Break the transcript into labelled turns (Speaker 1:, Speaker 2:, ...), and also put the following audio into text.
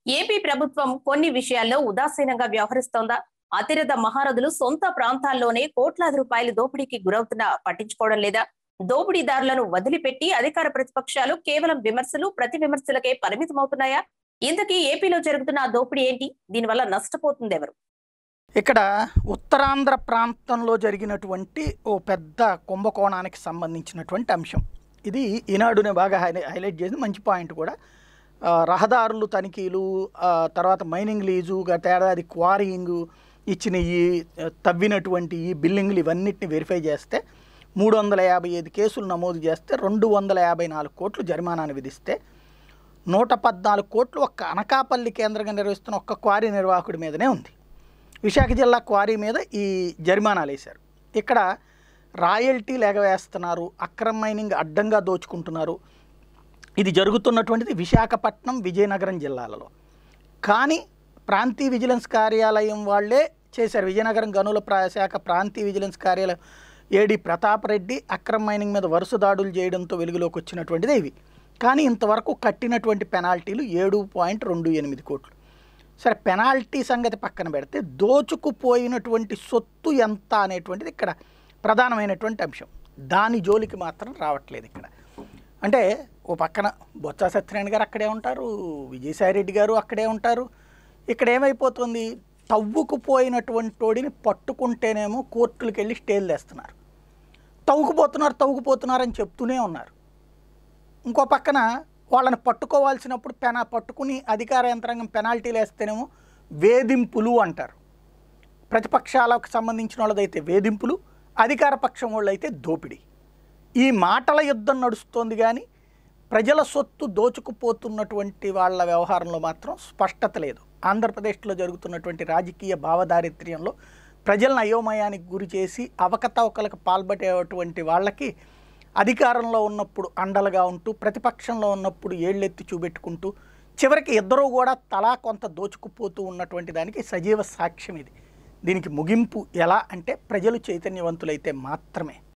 Speaker 1: AP ప్రభుత్వం కొన్ని విషయాల్లో ఉదాసీనంగా వ్యవహరిస్తోందా అతిరథ మహారథులు సొంత ప్రాంతాల్లోనే కోట్లాది రూపాయలు దోపిడీకి గురవుతున్నా పట్టించుకోవడం లేదా దోపిడీదారులను వదిలిపెట్టి అధికార ప్రతిపక్షాలు కేవలం విమర్శలు ప్రతి విమర్శలకే పరిమితమవుతున్నాయా ఇంతకీ ఏపీలో జరుగుతున్న ఆ దోపిడీ ఏంటి దీనివల్ల నష్టపోతుంది ఎవరు
Speaker 2: ఇక్కడ ఉత్తరాంధ్ర ప్రాంతంలో జరిగినటువంటి ఓ పెద్ద కుంభకోణానికి సంబంధించినటువంటి అంశం ఇది ఈనాడునే బాగా హైలై హైలైట్ చేసింది మంచి పాయింట్ కూడా ఆ, రహదారులు తనిఖీలు ఆ, తర్వాత మైనింగ్ లీజు గత ఏడాది క్వారీయింగ్ ఇచ్చిన ఈ ఆ, తవ్వినటువంటి ఈ బిల్డింగ్లు ఇవన్నిటిని వెరిఫై చేస్తే మూడు వందల యాభై ఐదు కేసులు నమోదు చేస్తే రెండు వందల యాభై నాలుగు కోట్లు జరిమానాను విధిస్తే నూట పద్నాలుగు కోట్లు ఒక్క అనకాపల్లి కేంద్రంగా నిర్వహిస్తున్న ఒక్క క్వారీ నిర్వాహకుడి మీదనే ఉంది విశాఖ జిల్లా క్వారీ మీద ఈ జరిమానాలు వేశారు ఇక్కడ రాయల్టీలు ఎగవేస్తున్నారు అక్రమ మైనింగ్ అడ్డంగా దోచుకుంటున్నారు ఇది జరుగుతున్నటువంటిది విశాఖపట్నం విజయనగరం జిల్లాలలో కానీ ప్రాంతీయ విజిలెన్స్ కార్యాలయం వాళ్ళే చేశారు విజయనగరం గనుల ప్రా- శాఖ ప్రాంతీయ విజిలెన్స్ కార్యాలయం ఏడి ప్రతాప్ రెడ్డి అక్రమ మైనింగ్ మీద వరుస దాడులు చేయడంతో వెలుగులోకి వచ్చినటువంటిదే ఇవి కానీ ఇంతవరకు కట్టినటువంటి పెనాల్టీలు ఏడు పాయింట్ రెండు ఎనిమిది కోట్లు సరే పెనాల్టీ సంగతి పక్కన పెడితే దోచుకుపోయినటువంటి సొత్తు ఎంత అనేటువంటిది ఇక్కడ ప్రధానమైనటువంటి అంశం దాని జోలికి మాత్రం రావట్లేదు ఇక్కడ అంటే ఓ పక్కన బొత్స సత్యనారాయణ గారు అక్కడే ఉంటారు విజయసాయి రెడ్డి గారు అక్కడే ఉంటారు ఇక్కడ ఏమైపోతుంది తవ్వుకుపోయినటువంటి వాడిని పట్టుకుంటేనేమో కోర్టులకు వెళ్ళి స్టేలు తెస్తున్నారు తవ్వుకుపోతున్నారు తవ్వుకుపోతున్నారు అని చెప్తూనే ఉన్నారు ఇంకో పక్కన వాళ్ళని పట్టుకోవాల్సినప్పుడు పెనా పట్టుకుని అధికార యంత్రాంగం పెనాల్టీలు వేస్తేనేమో వేధింపులు అంటారు ప్రతిపక్షాలకు సంబంధించిన వాళ్ళదైతే వేధింపులు అధికార పక్షం వాళ్ళైతే దోపిడీ ఈ మాటల యుద్ధం నడుస్తోంది కానీ ప్రజల సొత్తు దోచుకుపోతున్నటువంటి వాళ్ళ వ్యవహారంలో మాత్రం స్పష్టత లేదు ఆంధ్రప్రదేశ్లో జరుగుతున్నటువంటి రాజకీయ భావదారిద్ర్యంలో ప్రజలను అయోమయానికి గురి చేసి అవకతవకలకు పాల్పడేటువంటి వాళ్ళకి అధికారంలో ఉన్నప్పుడు అండలుగా ఉంటూ ప్రతిపక్షంలో ఉన్నప్పుడు ఏళ్ళెత్తి చూపెట్టుకుంటూ చివరికి ఇద్దరూ కూడా తలా కొంత దోచుకుపోతూ ఉన్నటువంటి దానికి సజీవ సాక్ష్యం ఇది దీనికి ముగింపు ఎలా అంటే ప్రజలు చైతన్యవంతులైతే మాత్రమే